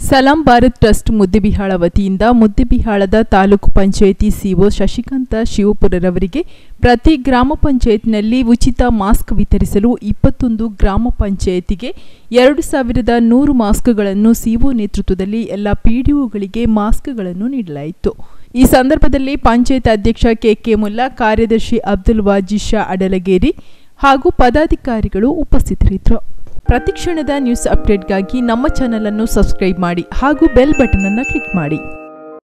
ಸಲಾಂ Bharat trust Muddebihal ವತಿಯಿಂದ ಮುದ್ದೆಬಿಹಾಳದ taluk panchayat CEO Shashikanth ಶಿವಪುರರವರಿಗೆ ಪ್ರತಿ ಗ್ರಾಮ ಪಂಚಾಯತ್ನಲ್ಲಿ ಉಚಿತ ಮಾಸ್ಕ್ ವಿತರಿಸಲು ಇಪ್ಪತ್ತೊಂದು ಗ್ರಾಮ ಪಂಚಾಯತಿಗೆ ಎರಡು ಸಾವಿರದ ನೂರು ಮಾಸ್ಕ್ಗಳನ್ನು ಸಿಒ ನೇತೃತ್ವದಲ್ಲಿ ಎಲ್ಲ ಪಿಡಿಒಗಳಿಗೆ ಮಾಸ್ಕ್ಗಳನ್ನು ನೀಡಲಾಯಿತು ಈ ಸಂದರ್ಭದಲ್ಲಿ ಪಂಚಾಯತ್ ಅಧ್ಯಕ್ಷ ಕೆಕೆ ಮುಲ್ಲಾ ಕಾರ್ಯದರ್ಶಿ ಅಬ್ದುಲ್ ವಾಜಿ ಶಾ ಅಡಲಗೇರಿ ಹಾಗೂ ಪದಾಧಿಕಾರಿಗಳು ಉಪಸ್ಥಿತರಿದ್ದರು ಪ್ರತಿಕ್ಷಣದ ನ್ಯೂಸ್ ಅಪ್ಡೇಟ್ಗಾಗಿ ನಮ್ಮ ಚಾನಲ್ ಅನ್ನು ಸಬ್ಸ್ಕ್ರೈಬ್ ಮಾಡಿ ಹಾಗೂ ಬೆಲ್ ಬಟನ್ ಅನ್ನು ಕ್ಲಿಕ್ ಮಾಡಿ